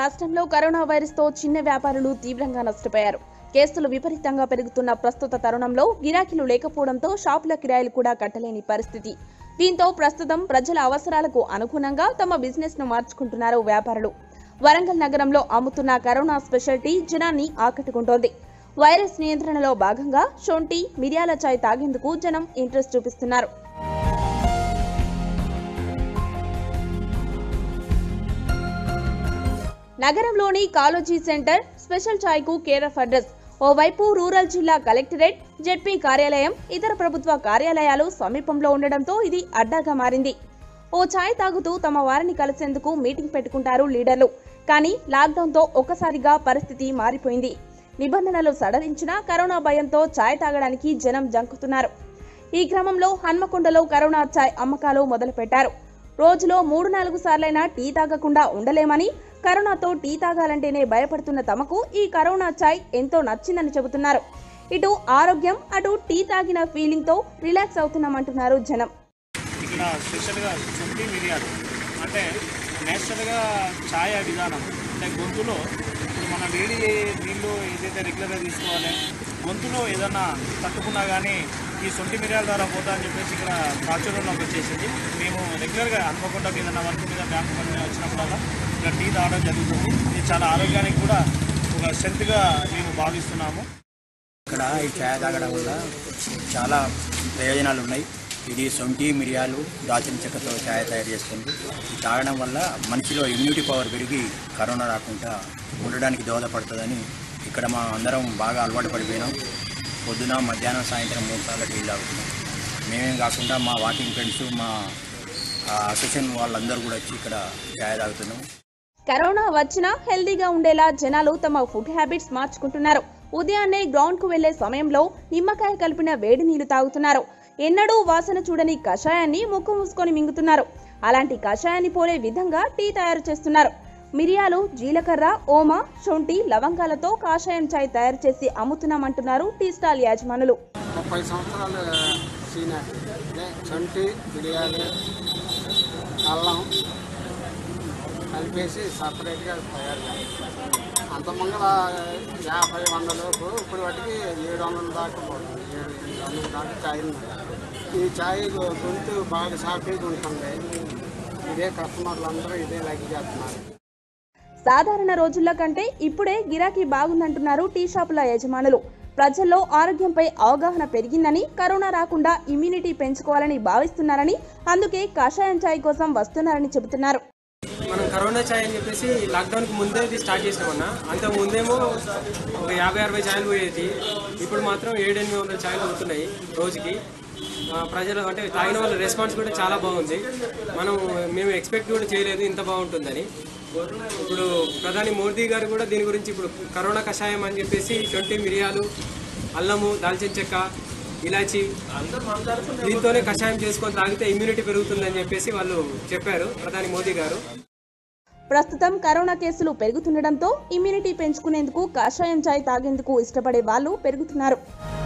రాష్ట్రంలో కరోనా వైరస్తో చిన్న వ్యాపారులు తీవ్రంగా నష్టపోయారు కేసులు విపరీతంగా పెరుగుతున్న ప్రస్తుత తరుణంలో గిరాకీలు లేకపోవడంతో షాపుల కిరాయిలు కూడా కట్టలేని పరిస్థితి దీంతో ప్రస్తుతం ప్రజల అవసరాలకు అనుగుణంగా తమ బిజినెస్ ను మార్చుకుంటున్నారు వ్యాపారులు వరంగల్ నగరంలో అమ్ముతున్న కరోనా స్పెషాలిటీ జనాన్ని ఆకట్టుకుంటోంది వైరస్ నియంత్రణలో భాగంగా శొంఠి మిరియాల చాయ్ తాగేందుకు జనం ఇంట్రెస్ట్ చూపిస్తున్నారు నగరంలోని కాలోజీ సెంటర్ స్పెషల్ చాయ్ కు కేర్ ఆఫ్ అడ్రస్ ఓవైపు రూరల్ జిల్లా కలెక్టరేట్ జెడ్పీ కార్యాలయం ఇతర ప్రభుత్వ కార్యాలయాలు సమీపంలో ఉండడంతో ఇది అడ్డాగా మారింది ఓ ఛాయ్ తాగుతూ తమ వారిని కలిసేందుకు మీటింగ్ పెట్టుకుంటారు లీడర్లు కానీ లాక్డౌన్తో ఒక్కసారిగా పరిస్థితి మారిపోయింది నిబంధనలు సడలించినా కరోనా భయంతో ఛాయ్ తాగడానికి జనం జంకుతున్నారు ఈ క్రమంలో హన్మకొండలో కరోనా ఛాయ్ అమ్మకాలు మొదలుపెట్టారు రోజులో మూడు నాలుగు సార్లైనా టీ తాగకుండా ఉండలేమని కరోనాతో టీ తాగాలంటేనే భయపడుతున్న తమకు ఈ కరోనా ఛాయ్ ఎంతో నచ్చిందని చెబుతున్నారు ఇటు ఆరోగ్యం అటు టీ తాగిన ఫీలింగ్ తో రిలాక్స్ అవుతున్నామంటున్నారు జనం ఇక్కడ స్పెషల్గా శుంఠి మిరియాలు అంటే నేచురల్గా ఛాయ్ విధానం అంటే గొంతులో ఇప్పుడు మన వేడి నీళ్ళు ఏదైతే రెగ్యులర్గా తీసుకోవాలి గొంతులో ఏదన్నా తట్టుకున్నా కానీ ఈ శొంఠి మిరియాల ద్వారా పోతా అని చెప్పేసి ఇక్కడ ప్రాచుర్యంలోకి వచ్చేసింది మేము రెగ్యులర్గా అనుకోకుండా ఏదన్నా వర్క్ మీద బ్యాంకు పని మీద వచ్చినప్పుడల్లా ఇక్కడ టీ తాగడం జరుగుతుంది ఇది చాలా ఆరోగ్యానికి కూడా ఒక స్ట్రెంత్గా మేము భావిస్తున్నాము ఇక్కడ ఈ ఛాయ్ తాగడం వల్ల చాలా ప్రయోజనాలు ఉన్నాయి ఇది సొంటి మిరియాలు దాల్చిన చెక్కతో ఛాయ్ తయారు చేస్తుంది ఇది తాగడం వల్ల మనిషిలో ఇమ్యూనిటీ పవర్ పెరిగి కరోనా రాకుండా ఉండడానికి దోహదపడుతుందని ఇక్కడ మా అందరం బాగా అలవాటు పడిపోయినాం పొద్దున మధ్యాహ్నం సాయంత్రం మూడు సార్లు టీలు తాగుతున్నాం మేమేం కాకుండా మా వాకింగ్ ఫ్రెండ్స్ మా అసోసియేషన్ వాళ్ళందరూ కూడా వచ్చి ఇక్కడ ఛాయ్ తాగుతున్నాం కరోనా వచ్చినా హెల్దీగా ఉండేలా జనాలు తమ ఫుడ్ హ్యాబిట్స్ మార్చుకుంటున్నారు ఉదయాన్నే గ్రౌండ్ కు వెళ్లే సమయంలో నిమ్మకాయ కలిపిన వేడి నీళ్లు తాగుతున్నారు ఎన్నడూ వాసన చూడని కషాయాన్ని ముక్కు మూసుకొని మింగుతున్నారు అలాంటి కషాయాన్ని పోలే విధంగా టీ తయారు చేస్తున్నారు మిరియాలు జీలకర్ర ఓమ శొంఠి లవంగాలతో కాషాయం చాయ్ తయారు చేసి అమ్ముతున్నామంటున్నారు టీ స్టాల్ యాజమానులు ముప్పై సంవత్సరాలు సీనియర్ అదే చంటి బిర్యానీ అల్లం కలిపేసి సపరేట్గా తయారు చేస్తాం అంత మంగళ యాభై వంద లోపు ఇప్పుడు వాటికి ఏడు వందల దాకా పోతుంది ఏడు ఎనిమిది వందల దాకా ఛాయ్ ఉంది. ఈ ఛాయ్ గొంతు బాగా సాఫీగా ఉంటుంది ఇదే కస్టమర్లు అందరూ ఇదే లైక్ చేస్తున్నారు సాధారణ రోజుల కంటే ఇప్పుడే గిరాకీ బాగుందంటున్నారు టీ షాపుల యజమానులు ప్రజల్లో ఆరోగ్యంపై అవగాహన పెరిగిందని కరోనా రాకుండా ఇమ్యూనిటీ పెంచుకోవాలని భావిస్తున్నారని అందుకే కాషాయం చాయ్ కోసం వస్తున్నారని చెబుతున్నారు మనం కరోనా ఛాయ్ అని చెప్పేసి లాక్డౌన్కి ముందే ఇది స్టార్ట్ చేసినామన్న అంతకు ముందేమో ఒక యాభై అరవై ఛాయలు పోయేది ఇప్పుడు మాత్రం ఏడెనిమిది వందల ఛాయలు అవుతున్నాయి రోజుకి ఆ, ప్రజలు అంటే తాగిన వాళ్ళ రెస్పాన్స్ కూడా చాలా బాగుంది మనం మేము ఎక్స్పెక్ట్ కూడా చేయలేదు ఇంత బాగుంటుందని ఇప్పుడు ప్రధాని మోదీ గారు కూడా దీని గురించి ఇప్పుడు కరోనా కషాయం అని చెప్పేసి ట్వంటీ మిరియాలు అల్లము దాల్చిన చెక్క ఇలాచి దీంతోనే కషాయం చేసుకొని తాగితే ఇమ్యూనిటీ పెరుగుతుందని చెప్పేసి వాళ్ళు చెప్పారు ప్రధాని మోదీ గారు ప్రస్తుతం కరోనా కేసులు పెరుగుతుండటంతో ఇమ్యూనిటీ పెంచుకునేందుకు కాషాయం చాయ్ తాగేందుకు ఇష్టపడే వాళ్ళు పెరుగుతున్నారు